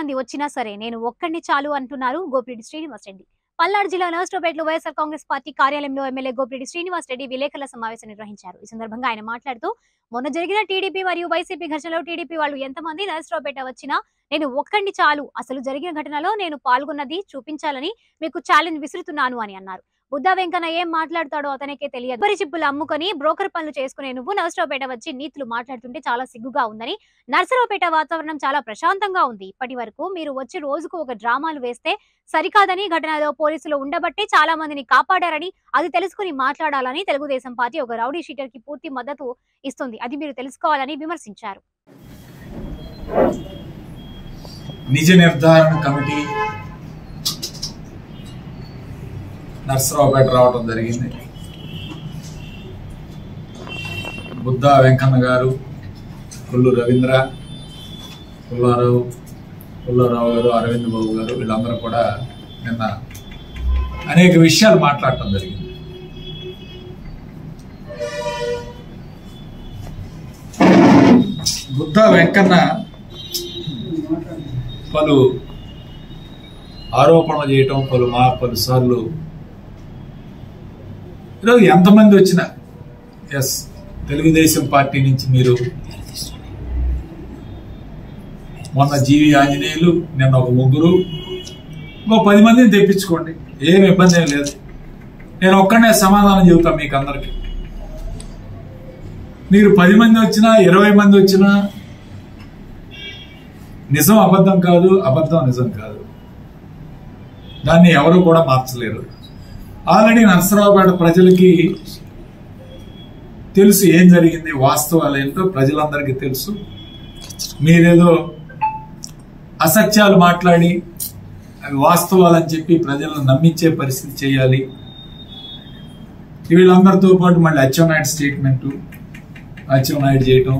మంది వచ్చినా సరే నేను ఒక్కడిని చాలు అంటున్నారు గోపిరెడ్డి శ్రీనివాస్ రెడ్డి పల్నాడు జిల్లా నర్సరావుపేటలో వైఎస్ఆర్ కాంగ్రెస్ పార్టీ కార్యాలయంలో ఎమ్మెల్యే గోపిరెడ్డి శ్రీనివాస్ రెడ్డి విలేకరుల సమావేశం నిర్వహించారు ఈ సందర్భంగా ఆయన మాట్లాడుతూ మొన్న జరిగిన టీడీపీ మరియు వైసీపీ ఘర్షణలో టీడీపీ వాళ్ళు ఎంతమంది నర్సరావుపేట వచ్చినా నేను ఒక్కడిని చాలు అసలు జరిగిన ఘటనలో నేను పాల్గొన్నది చూపించాలని మీకు ఛాలెంజ్ విసురుతున్నాను అని అన్నారు బుద్ధా వెంకన్న ఏం మాట్లాడతాడో అతనికే తెలియదు కొబ్బరి చిప్పులు అమ్ముకొని బ్రోకర్ పనులు చేసుకునే నువ్వు నర్సరావుపేట వచ్చి నీతులు మాట్లాడుతుంటే చాలా సిగ్గుగా ఉందని నర్సరావుపేట వాతావరణం చాలా ప్రశాంతంగా ఉంది ఇప్పటి వరకు మీరు వచ్చి రోజుకు ఒక డ్రామాలు వేస్తే సరికాదని ఘటనలో పోలీసులు ఉండబట్టే చాలా మందిని కాపాడారని అది తెలుసుకుని మాట్లాడాలని తెలుగుదేశం పార్టీ ఒక రౌడీ షీటర్ కి పూర్తి మద్దతు ఇస్తుంది అది మీరు తెలుసుకోవాలని విమర్శించారు నిజ నిర్ధారణ కమిటీ నర్సరావుపేట రావడం జరిగింది బుద్ధా వెంకన్న గారు కొల్లు రవీంద్ర పుల్లారావు పుల్లారావు గారు అరవింద్ బాబు గారు వీళ్ళందరూ కూడా నిన్న అనేక విషయాలు మాట్లాడటం జరిగింది బుద్ధా వెంకన్న పలు ఆరోపణలు చేయటం పలు మా పలు సార్లు ఈరోజు ఎంతమంది వచ్చినా ఎస్ తెలుగుదేశం పార్టీ నుంచి మీరు మొన్న జీవి ఆంజనేయులు నిన్న ఒక ముగ్గురు ఇంకో పది మందిని తెప్పించుకోండి ఏం ఇబ్బంది ఏం లేదు నేను ఒక్కడనే సమాధానం చెబుతాను మీకు అందరికి మీరు పది మంది వచ్చినా ఇరవై మంది వచ్చినా నిజం అబద్ధం కాదు అబద్ధం నిజం కాదు దాన్ని ఎవరు కూడా మార్చలేరు ఆల్రెడీ నరసరావుపేట ప్రజలకి తెలుసు ఏం జరిగింది వాస్తవాలు ఏంటో ప్రజలందరికీ తెలుసు మీరేదో అసత్యాలు మాట్లాడి అవి వాస్తవాలని చెప్పి ప్రజలను నమ్మించే పరిస్థితి చేయాలి వీళ్ళందరితో పాటు మళ్ళీ అచ్చెన్నాయుడు స్టేట్మెంటు అచ్చెన్నాయుడు చేయటం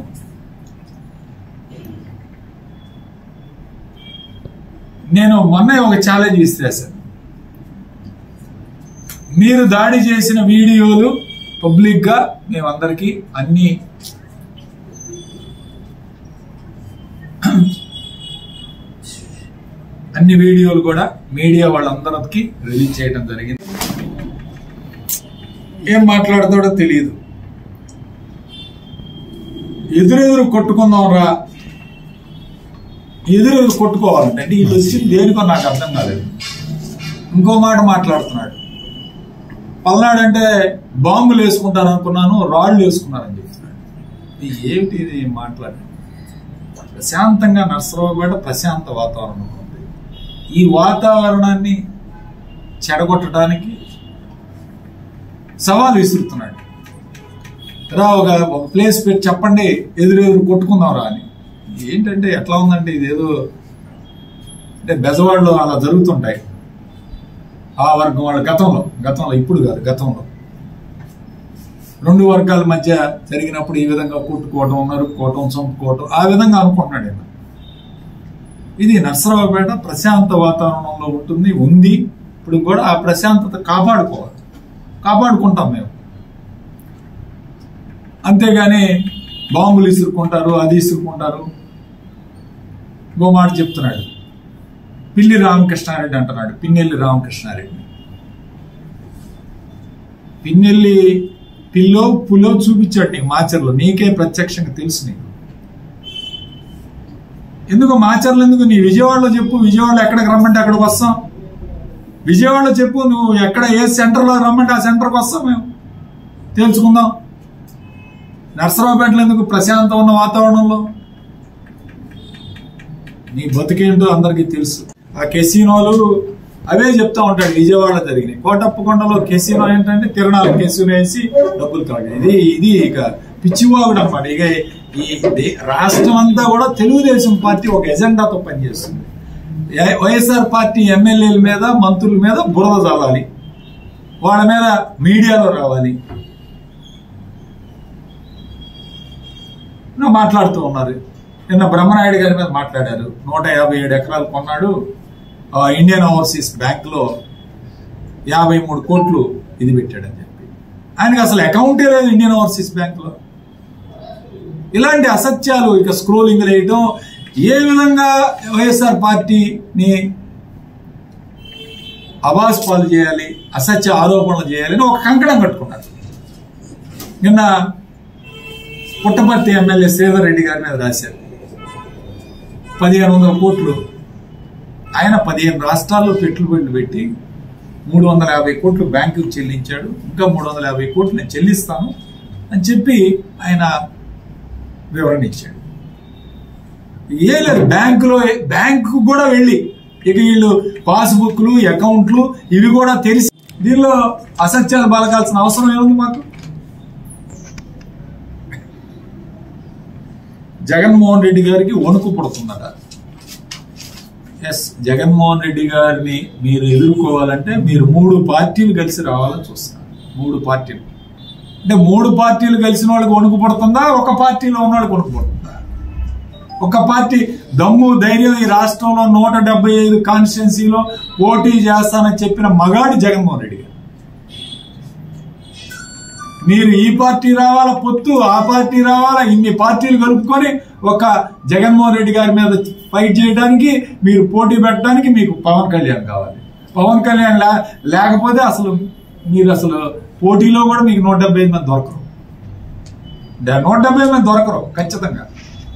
నేను మొన్న ఒక ఛాలెంజ్ విసిరేశాను మీరు దాడి చేసిన వీడియోలు పబ్లిక్ గా మేమందరికి అన్ని అన్ని వీడియోలు కూడా మీడియా వాళ్ళందరికి రిలీజ్ చేయడం జరిగింది ఏం మాట్లాడతాడో తెలియదు ఎదురెదురు కొట్టుకుందాం రా ఎదురెదురు కొట్టుకోవాలంటే అంటే ఇది వచ్చింది దేనికో నాకు అర్థం కాలేదు ఇంకో మాట మాట్లాడుతున్నాడు పల్నాడు అంటే బాంబులు వేసుకుంటారు అనుకున్నాను రాళ్ళు వేసుకున్నారని చెప్తున్నాడు ఇది ఏమిటి ఇది మాట్లాడి ప్రశాంతంగా నర్సరావుపేట ప్రశాంత వాతావరణం ఉంది ఈ వాతావరణాన్ని చెడగొట్టడానికి సవాల్ విసురుతున్నాడు రా ఒక ఒక ప్లేస్ పెట్టి చెప్పండి ఎదురెదురు కొట్టుకుందాం రా అని ఏంటంటే ఎట్లా ఉందంటే ఇదేదో అంటే బెజవాడలో అలా జరుగుతుంటాయి ఆ వర్గం వాళ్ళ గతంలో గతంలో ఇప్పుడు కాదు గతంలో రెండు వర్గాల మధ్య జరిగినప్పుడు ఈ విధంగా కొట్టుకోవటం నరుక్కోవటం చంపుకోవటం ఆ విధంగా అనుకుంటున్నాడు ఈయన ఇది నర్సరావుపేట ప్రశాంత వాతావరణంలో ఉంటుంది ఉంది ఇప్పుడు కూడా ఆ ప్రశాంతత కాపాడుకోవాలి కాపాడుకుంటాం మేము అంతేగాని బాంబులు ఇసురుకుంటారు అది ఇసురుకుంటారు ఇంకో మాట చెప్తున్నాడు పిల్లి రామకృష్ణారెడ్డి అంటున్నాడు పిన్నెల్లి రామకృష్ణారెడ్డి పిన్నెల్లి పిల్లో పులో చూపించాడు నీకు మాచర్లో నీకే ప్రత్యక్షంగా తెలుసు నీకు ఎందుకు మాచర్లు ఎందుకు నీ విజయవాడలో చెప్పు విజయవాడలో ఎక్కడికి రమ్మంటే అక్కడికి వస్తాం విజయవాడలో చెప్పు నువ్వు ఎక్కడ ఏ సెంటర్లో రమ్మంటే ఆ సెంటర్కి వస్తాం మేము తెలుసుకుందాం నర్సరావుపేటలో ఎందుకు ప్రశాంతం ఉన్న వాతావరణంలో నీ బతికేంటో అందరికీ తెలుసు ఆ కెసినోలు అవే చెప్తా ఉంటాడు విజయవాడలో జరిగినాయి కోటప్పకొండలో కెసినో ఏంటంటే తిరణాలు కెసినో వేసి డబ్బులు కాదు ఇది ఇది ఇక పిచ్చివాగుడు అనమాట ఇక ఈ దే- రాష్ట్రం అంతా కూడా తెలుగుదేశం పార్టీ ఒక ఎజెండాతో పనిచేస్తుంది ఏ- వైఎస్ఆర్ పార్టీ ఎమ్మెల్యేల మీద మంత్రుల మీద బురద చల్లాలి వాళ్ళ మీద మీడియాలో రావాలి నా మాట్లాడుతూ ఉన్నారు నిన్న బ్రహ్మనాయుడు గారి మీద మాట్లాడారు నూట యాభై ఏడు ఎకరాలు కొన్నాడు ఆ, ఇండియన్ ఓవర్సీస్ బ్యాంక్ లో యాభై మూడు కోట్లు ఇది పెట్టాడని చెప్పి ఆయనకి అసలు అకౌంటే లేదు ఇండియన్ ఓవర్సీస్ బ్యాంక్ లో ఇలాంటి అసత్యాలు ఇక స్క్రోలింగ్ వేయటం ఏ విధంగా వైఎస్ఆర్ పార్టీని అవాస్ పాలు చేయాలి అసత్య ఆరోపణలు చేయాలి అని ఒక కంకణం కట్టుకున్నారు నిన్న పుట్టపర్తి ఎమ్మెల్యే శ్రీధర్ రెడ్డి గారి మీద రాశారు పదిహేను వందల కోట్లు ఆయన పదిహేను రాష్ట్రాల్లో పెట్టుబడులు పెట్టి మూడు వందల యాభై కోట్లు బ్యాంకుకు చెల్లించాడు ఇంకా మూడు వందల యాభై కోట్లు నేను చెల్లిస్తాను అని చెప్పి ఆయన వివరణ ఇచ్చాడు ఏ లేదు బ్యాంకులో బ్యాంకు కూడా వెళ్ళి ఇక వీళ్ళు పాస్బుక్లు అకౌంట్లు ఇవి కూడా తెలిసి దీనిలో అసత్యాలు బలకాల్సిన అవసరం ఏముంది మాకు జగన్మోహన్ రెడ్డి గారికి వణుకు పుడుతుందట ఎస్ జగన్మోహన్ రెడ్డి గారిని మీరు ఎదుర్కోవాలంటే మీరు మూడు పార్టీలు కలిసి రావాలని చూస్తున్నారు మూడు పార్టీలు అంటే మూడు పార్టీలు కలిసిన వాళ్ళకి వణుకు పడుతుందా ఒక పార్టీలో ఉన్న వాళ్ళకి వణుకు పడుతుందా ఒక పార్టీ దమ్ము ధైర్యం ఈ రాష్ట్రంలో నూట డెబ్బై ఐదు కాన్స్టిట్యున్సీలో పోటీ చేస్తానని చెప్పిన మగాడి జగన్మోహన్ రెడ్డి గారు మీరు ఈ పార్టీ రావాలా పొత్తు ఆ పార్టీ రావాలా ఇన్ని పార్టీలు కలుపుకొని ఒక జగన్మోహన్ రెడ్డి గారి మీద ఫైట్ చేయడానికి మీరు పోటీ పెట్టడానికి మీకు పవన్ కళ్యాణ్ కావాలి పవన్ కళ్యాణ్ లే- లేకపోతే అసలు మీరు అసలు పోటీలో కూడా మీకు నూట డెబ్బై ఐదు మంది దొరకరు డా- నూట డెబ్బై ఐదు మంది దొరకరు ఖచ్చితంగా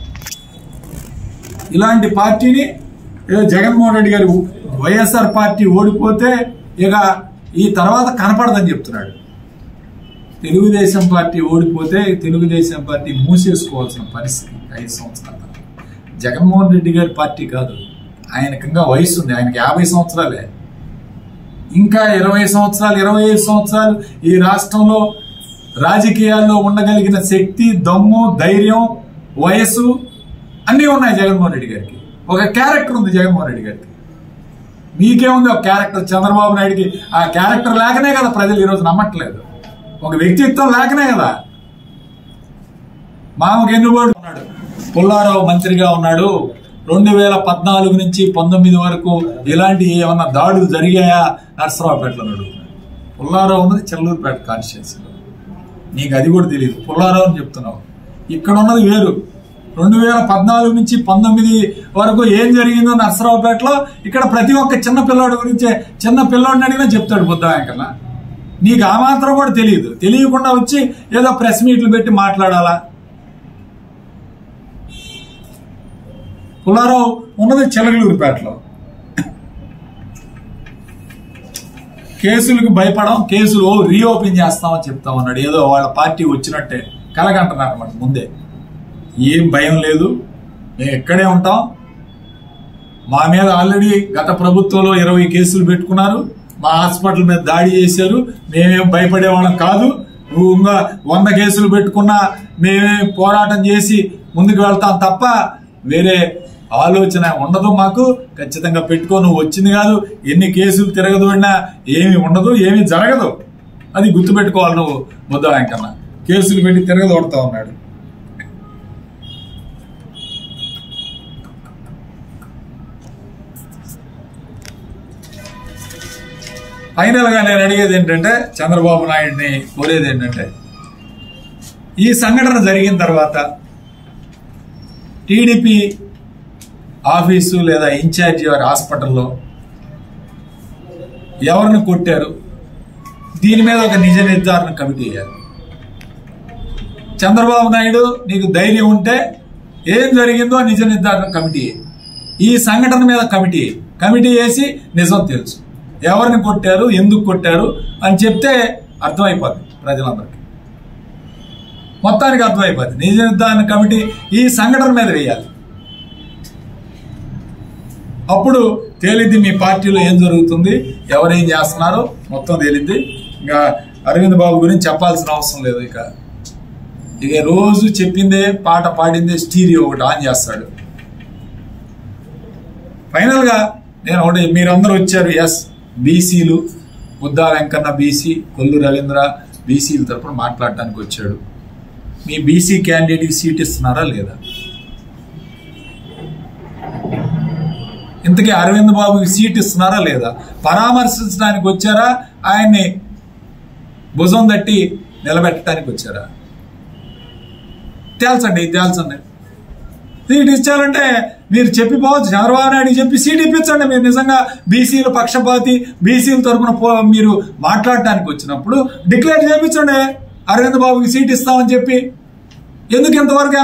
ఇలాంటి పార్టీని ఏదో జగన్మోహన్ రెడ్డి గారు వైఎస్ఆర్ పార్టీ ఓడిపోతే ఇక ఈ తర్వాత కనపడదని చెప్తున్నాడు తెలుగుదేశం పార్టీ ఓడిపోతే తెలుగుదేశం పార్టీ మూసేసుకోవాల్సిన పరిస్థితి ఐదు సంవత్సరాల తర్వాత. జగన్మోహన్ రెడ్డి గారి పార్టీ కాదు ఆయనకి ఇంకా వయసు ఉంది ఆయనకి యాభై సంవత్సరాలే ఇంకా ఇరవై సంవత్సరాలు ఇరవై ఐదు సంవత్సరాలు ఈ రాష్ట్రంలో రాజకీయాల్లో ఉండగలిగిన శక్తి దమ్ము ధైర్యం వయసు అన్నీ ఉన్నాయి జగన్మోహన్ రెడ్డి గారికి ఒక క్యారెక్టర్ ఉంది జగన్మోహన్ రెడ్డి గారికి మీకేముంది ఒక క్యారెక్టర్ చంద్రబాబు నాయుడికి ఆ క్యారెక్టర్ లేకనే కదా ప్రజలు ఈరోజు నమ్మట్లేదు ఒక వ్యక్తిత్వం లేకనే కదా మామకి ఎన్నుబడి ఉన్నాడు పుల్లారావు మంత్రిగా ఉన్నాడు రెండు వేల పద్నాలుగు నుంచి పంతొమ్మిది వరకు ఇలాంటి ఏమన్నా దాడులు జరిగాయా నర్సరావుపేటలో అడుగుతున్నాడు పుల్లారావు ఉన్నది చెల్లూరుపేట కాన్స్టిట్యున్సీలో నీకు అది కూడా తెలియదు పుల్లారావు అని చెప్తున్నావు ఇక్కడ ఉన్నది వేరు రెండు వేల పద్నాలుగు నుంచి పంతొమ్మిది వరకు ఏం జరిగిందో నర్సరావుపేటలో ఇక్కడ ప్రతి ఒక్క చిన్న పిల్లాడి గురించే చిన్న పిల్లోడిని అడిగినా చెప్తాడు బుద్ధాయంకల్లా నీకు ఆ మాత్రం కూడా తెలియదు తెలియకుండా వచ్చి ఏదో ప్రెస్ మీట్లు పెట్టి మాట్లాడాలా పుల్లారావు ఉన్నది చిలకలూరుపేటలో కేసులకు భయపడం కేసులు రీఓపెన్ చేస్తామని చెప్తా ఉన్నాడు ఏదో వాళ్ళ పార్టీ వచ్చినట్టే కలగంటున్నారు అన్నమాట ముందే ఏం భయం లేదు మేము ఇక్కడే ఉంటాం మా మీద ఆల్రెడీ గత ప్రభుత్వంలో ఇరవై కేసులు పెట్టుకున్నారు మా హాస్పిటల్ మీద దాడి చేశారు మేమేం భయపడే వాళ్ళం కాదు నువ్వు ఇంకా వంద కేసులు పెట్టుకున్నా మేమే పోరాటం చేసి ముందుకు వెళ్తాం తప్ప వేరే ఆలోచన ఉండదు మాకు ఖచ్చితంగా పెట్టుకో నువ్వు వచ్చింది కాదు ఎన్ని కేసులు తిరగదోడినా ఏమి ఉండదు ఏమి జరగదు అది గుర్తుపెట్టుకోవాలి నువ్వు ముద్దరాయంకన్నా కేసులు పెట్టి తిరగదోడుతా ఉన్నాడు ఫైనల్ గా నేను అడిగేది ఏంటంటే చంద్రబాబు నాయుడిని కోరేది ఏంటంటే ఈ సంఘటన జరిగిన తర్వాత టీడీపీ ఆఫీసు లేదా ఇన్ఛార్జి వారి హాస్పిటల్లో ఎవరిని కొట్టారు దీని మీద ఒక నిజ నిర్ధారణ కమిటీ వేయాలి చంద్రబాబు నాయుడు నీకు ధైర్యం ఉంటే ఏం జరిగిందో ఆ నిజ నిర్ధారణ కమిటీ వేయి. ఈ సంఘటన మీద కమిటీ వేయి. కమిటీ వేసి నిజం తెలుసు ఎవరిని కొట్టారు ఎందుకు కొట్టారు అని చెప్తే అర్థమైపోద్ది ప్రజలందరికీ మొత్తానికి అర్థమైపోద్ది నిజ నిర్ధారణ కమిటీ ఈ సంఘటన మీద వేయాలి అప్పుడు తేలిద్ది మీ పార్టీలో ఏం జరుగుతుంది ఎవరేం చేస్తున్నారో మొత్తం తేలిద్ది ఇంకా అరవింద్ బాబు గురించి చెప్పాల్సిన అవసరం లేదు ఇక ఇక రోజు చెప్పిందే పాట పాడిందే స్టీరియో ఒకటి ఆన్ చేస్తాడు ఫైనల్ గా నేను ఒకటి మీరందరూ వచ్చారు ఎస్ బీసీలు బుద్ధా వెంకన్న బీసీ కొల్లు రవీంద్ర బీసీల తరపున మాట్లాడటానికి వచ్చాడు మీ బీసీ క్యాండిడేట్కి సీట్ ఇస్తున్నారా లేదా ఇంతకీ అరవింద్ బాబుకి సీట్ ఇస్తున్నారా లేదా పరామర్శించడానికి వచ్చారా ఆయన్ని భుజం తట్టి నిలబెట్టడానికి వచ్చారా తేల్చండి తేల్చండి సీట్ ఇచ్చారంటే మీరు చెప్పిపోవచ్చు చంద్రబాబు నాయుడు చెప్పి సీట్ ఇప్పించండి మీరు నిజంగా బీసీలు పక్షపాతి బీసీల తరపున పో- మీరు మాట్లాడటానికి వచ్చినప్పుడు డిక్లేర్ చేయించండి అరవింద్ బాబుకి సీట్ ఇస్తామని చెప్పి ఎందుకు ఇంతవరకు